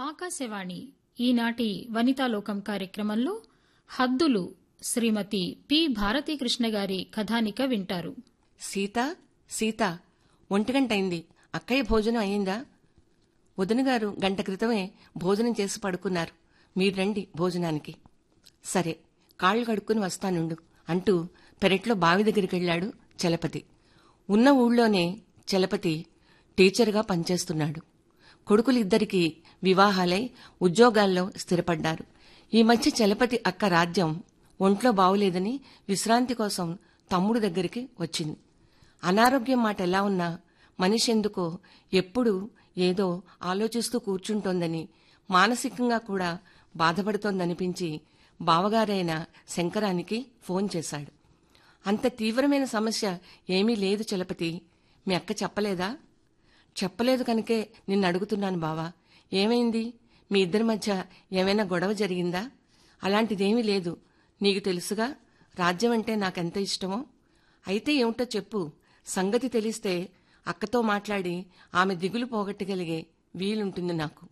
ఆకాశవాణి ఈనాటి వనితాలోకం కార్యక్రమంలో హద్దులు శ్రీమతి పి భారతీకృష్ణ గారి కథానిక వింటారు సీత సీత ఒంటిగంటైంది అక్కయ్య భోజనం అయిందా వదిన గారు గంట క్రితమే భోజనం చేసి పడుకున్నారు మీరు రండి భోజనానికి సరే కాళ్ళు కడుక్కుని వస్తానుండు అంటూ పెరట్లో బావి దగ్గరికి వెళ్ళాడు చలపతి ఉన్న ఊళ్ళోనే చలపతి టీచర్గా పనిచేస్తున్నాడు కొడుకులిద్దరికీ వివాహాలై ఉద్యోగాల్లో స్థిరపడ్డారు ఈ మధ్య చలపతి అక్క రాజ్యం ఒంట్లో బావులేదని విశ్రాంతి కోసం తమ్ముడు దగ్గరికి వచ్చింది అనారోగ్యం మాట ఎలా ఉన్నా మనిషి ఎందుకో ఎప్పుడూ ఏదో ఆలోచిస్తూ కూర్చుంటోందని మానసికంగా కూడా బాధపడుతోందనిపించి బావగారైన శంకరానికి ఫోన్ చేశాడు అంత తీవ్రమైన సమస్య ఏమీ లేదు చలపతి మీ అక్క చెప్పలేదా చెప్పలేదు కనుకే నిన్ను అడుగుతున్నాను బావా ఏమైంది మీ ఇద్దరి మధ్య ఏమైనా గొడవ జరిగిందా అలాంటిదేమీ లేదు నీకు తెలుసుగా రాజ్యం అంటే నాకెంత ఇష్టమో అయితే ఏమిటో చెప్పు సంగతి తెలిస్తే అక్కతో మాట్లాడి ఆమె దిగులు పోగొట్టగలిగే వీలుంటుంది నాకు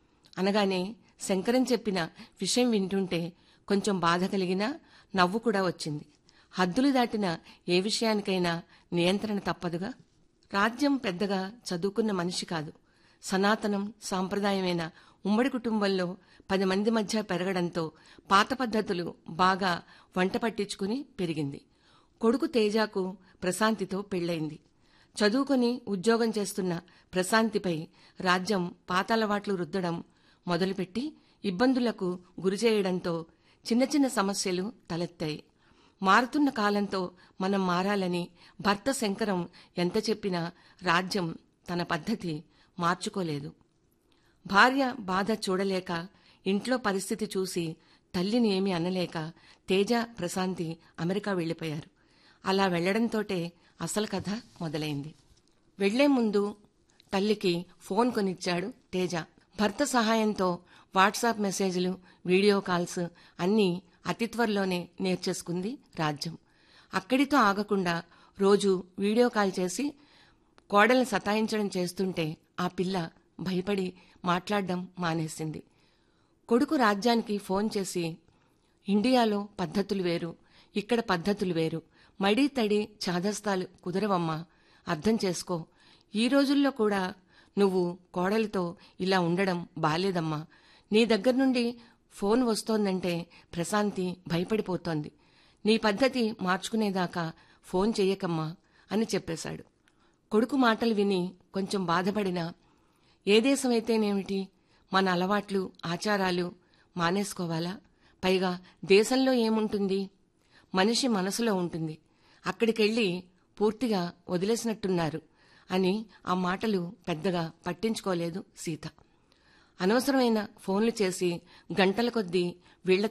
అనగానే శంకరం చెప్పిన విషయం వింటుంటే కొంచెం బాధ కలిగినా నవ్వు కూడా వచ్చింది హద్దులు దాటిన ఏ విషయానికైనా నియంత్రణ తప్పదుగా రాజ్యం పెద్దగా చదువుకున్న మనిషి కాదు సనాతనం సాంప్రదాయమైన ఉమ్మడి కుటుంబంలో పది మంది మధ్య పెరగడంతో పాత పద్ధతులు బాగా వంట పట్టించుకుని పెరిగింది కొడుకు తేజాకు ప్రశాంతితో పెళ్లైంది చదువుకొని ఉద్యోగం చేస్తున్న ప్రశాంతిపై రాజ్యం పాతాలవాట్లు రుద్దడం మొదలుపెట్టి ఇబ్బందులకు గురిచేయడంతో చిన్న చిన్న సమస్యలు తలెత్తాయి మారుతున్న కాలంతో మనం మారాలని భర్త శంకరం ఎంత చెప్పినా రాజ్యం తన పద్ధతి మార్చుకోలేదు భార్య బాధ చూడలేక ఇంట్లో పరిస్థితి చూసి తల్లిని ఏమీ అనలేక తేజ ప్రశాంతి అమెరికా వెళ్లిపోయారు అలా వెళ్లడంతోటే అసలు కథ మొదలైంది వెళ్లే ముందు తల్లికి ఫోన్ కొనిచ్చాడు తేజ భర్త సహాయంతో వాట్సాప్ మెసేజ్లు వీడియో కాల్స్ అన్నీ అతి త్వరలోనే నేర్చేసుకుంది రాజ్యం అక్కడితో ఆగకుండా రోజు వీడియో కాల్ చేసి కోడల్ని సతాయించడం చేస్తుంటే ఆ పిల్ల భయపడి మాట్లాడడం మానేసింది కొడుకు రాజ్యానికి ఫోన్ చేసి ఇండియాలో పద్ధతులు వేరు ఇక్కడ పద్ధతులు వేరు మడి తడి చాదస్తాలు కుదరవమ్మా అర్థం చేసుకో ఈ రోజుల్లో కూడా నువ్వు కోడలితో ఇలా ఉండడం బాలేదమ్మా నీ దగ్గర నుండి ఫోన్ వస్తోందంటే ప్రశాంతి భయపడిపోతోంది నీ పద్ధతి మార్చుకునేదాకా ఫోన్ చెయ్యకమ్మా అని చెప్పేశాడు కొడుకు మాటలు విని కొంచెం బాధపడినా ఏ దేశమైతేనేమిటి మన అలవాట్లు ఆచారాలు మానేసుకోవాలా పైగా దేశంలో ఏముంటుంది మనిషి మనసులో ఉంటుంది అక్కడికెళ్ళి పూర్తిగా వదిలేసినట్టున్నారు అని ఆ మాటలు పెద్దగా పట్టించుకోలేదు సీత అనవసరమైన ఫోన్లు చేసి గంటల కొద్దీ వీళ్ల